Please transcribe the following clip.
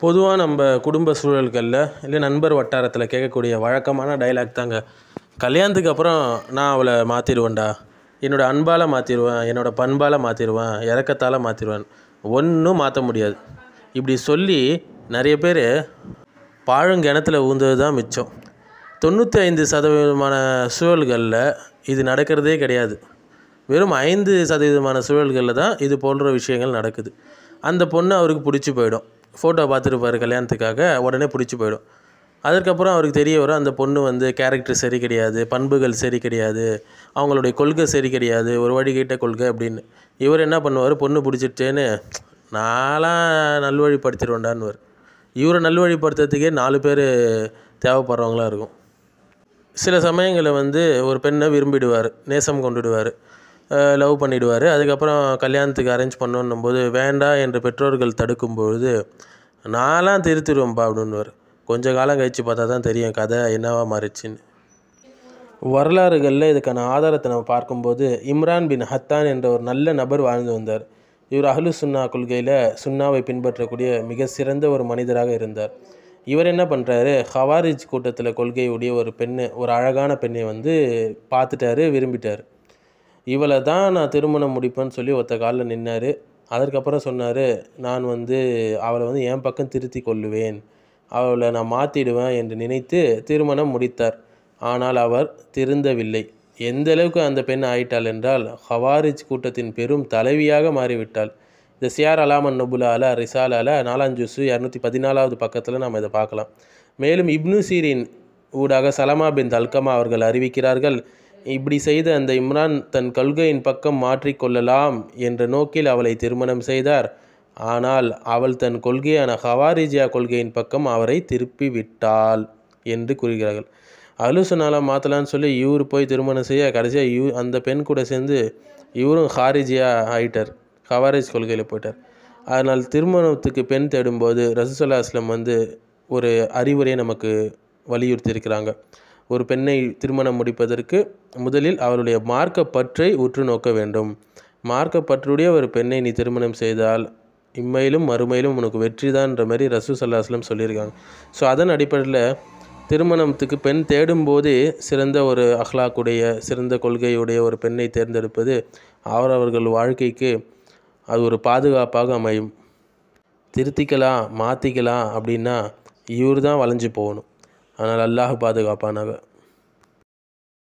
பொதுவாக நம்ம குடும்ப சூழல்களில் இல்லை நண்பர் வட்டாரத்தில் கேட்கக்கூடிய வழக்கமான டைலாக் தாங்க கல்யாணத்துக்கு அப்புறம் நான் அவளை மாற்றிடுவேன்டா என்னோடய அன்பால் மாற்றிடுவேன் என்னோடய பண்பால் மாற்றிடுவேன் இறக்கத்தால் மாற்றிடுவேன் ஒன்றும் மாற்ற முடியாது இப்படி சொல்லி நிறைய பேர் பாழுங்கிணத்துல ஊந்தது தான் மிச்சம் தொண்ணூற்றி ஐந்து சதவீதமான சூழல்களில் இது நடக்கிறதே கிடையாது வெறும் ஐந்து சதவீதமான சூழல்களில் தான் இது போன்ற விஷயங்கள் நடக்குது அந்த பொண்ணு அவருக்கு பிடிச்சி போயிடும் ஃபோட்டோ பார்த்துருப்பாரு கல்யாணத்துக்காக உடனே பிடிச்சி போயிடும் அதற்கப்புறம் அவருக்கு தெரிய வரும் அந்த பொண்ணு வந்து கேரக்டர் சரி கிடையாது பண்புகள் சரி கிடையாது அவங்களுடைய கொள்கை சரி கிடையாது ஒரு வழிகிட்ட கொள்கை அப்படின்னு இவர் என்ன பண்ணுவார் பொண்ணு பிடிச்சிட்டேன்னு நான்லாம் நல்வழிப்படுத்திடுவேன்டான்னுவார் இவரை நல்வழிப்படுத்துறதுக்கே நாலு பேர் தேவைப்படுறவங்களா இருக்கும் சில சமயங்களில் வந்து ஒரு பெண்ணை விரும்பிடுவார் நேசம் கொண்டுடுவார் லவ் பண்ணிடுவார் அதுக்கப்புறம் கல்யாணத்துக்கு அரேஞ்ச் பண்ணணும் போது வேண்டாம் என்று பெற்றோர்கள் தடுக்கும்பொழுது நான்லாம் திருத்திடுவேன்ப்பா அப்படின்னுவார் கொஞ்ச காலம் கழித்து பார்த்தா தான் தெரியும் கதை என்னவா மாறிச்சுன்னு வரலாறுகளில் இதுக்கான ஆதாரத்தை நம்ம பார்க்கும்போது இம்ரான் பின் ஹத்தான் என்ற ஒரு நல்ல நபர் வாழ்ந்து வந்தார் இவர் அஹ்லு சுன்னா கொள்கையில் சுன்னாவை பின்பற்றக்கூடிய மிக சிறந்த ஒரு மனிதராக இருந்தார் இவர் என்ன பண்ணுறாரு ஹவாரிஜ் கூட்டத்தில் கொள்கையுடைய ஒரு பெண்ணு ஒரு அழகான பெண்ணை வந்து பார்த்துட்டாரு விரும்பிட்டார் இவளை தான் நான் திருமணம் முடிப்பேன்னு சொல்லி ஒத்த காலில் நின்னார் அதற்கப்புறம் சொன்னார் நான் வந்து அவளை வந்து என் பக்கம் திருத்தி கொள்ளுவேன் அவளை நான் மாற்றிடுவேன் என்று நினைத்து திருமணம் முடித்தார் ஆனால் அவர் திருந்தவில்லை எந்த அளவுக்கு அந்த பெண் ஆயிட்டாள் என்றால் ஹவாரிஜ் கூட்டத்தின் பெரும் தலைவியாக மாறிவிட்டாள் இந்த சியார் அலாமன் நபுலால ரிசாலால நாலாம் ஜூஸு இரநூத்தி பதினாலாவது பக்கத்தில் நம்ம இதை பார்க்கலாம் மேலும் இப்னு சீரின் ஊடாக சலமா பின் தல்கமா அவர்கள் அறிவிக்கிறார்கள் இப்படி செய்த அந்த இம்ரான் தன் கொள்கையின் பக்கம் மாற்றிக்கொள்ளலாம் என்ற நோக்கில் அவளை திருமணம் செய்தார் ஆனால் அவள் தன் கொள்கையான ஹவாரிஜியா கொள்கையின் பக்கம் அவரை திருப்பி விட்டாள் என்று கூறுகிறார்கள் அலுசுனாலாம் மாற்றலான்னு சொல்லி இவர் போய் திருமணம் செய்ய கடைசியாக இவ் அந்த பெண் கூட சேர்ந்து இவரும் ஹாரிஜியா ஆயிட்டார் ஹவாரிஜ் கொள்கையில் போயிட்டார் அதனால் திருமணத்துக்கு பெண் தேடும்போது ரசூசல்லா அஸ்லம் வந்து ஒரு அறிவுரையை நமக்கு வலியுறுத்தி இருக்கிறாங்க ஒரு பெண்ணை திருமணம் முடிப்பதற்கு முதலில் அவருடைய மார்க்க பற்றை உற்று நோக்க வேண்டும் மார்க்க பற்றுடைய ஒரு பெண்ணை நீ திருமணம் செய்தால் இம்மையிலும் மறுமையிலும் உனக்கு வெற்றி தான்ன்ற மாதிரி ரசூ சல்லாஹ்லம் சொல்லியிருக்காங்க ஸோ அதன் அடிப்படையில் திருமணத்துக்கு பெண் தேடும்போதே சிறந்த ஒரு அஹ்லாக்குடைய சிறந்த கொள்கையுடைய ஒரு பெண்ணை தேர்ந்தெடுப்பது அவரவர்கள் வாழ்க்கைக்கு அது ஒரு பாதுகாப்பாக அமையும் திருத்திக்கலாம் மாற்றிக்கலாம் அப்படின்னா இவர் தான் வளைஞ்சு போகணும் அதனால் அல்லாஹ் பாதுகாப்பானாக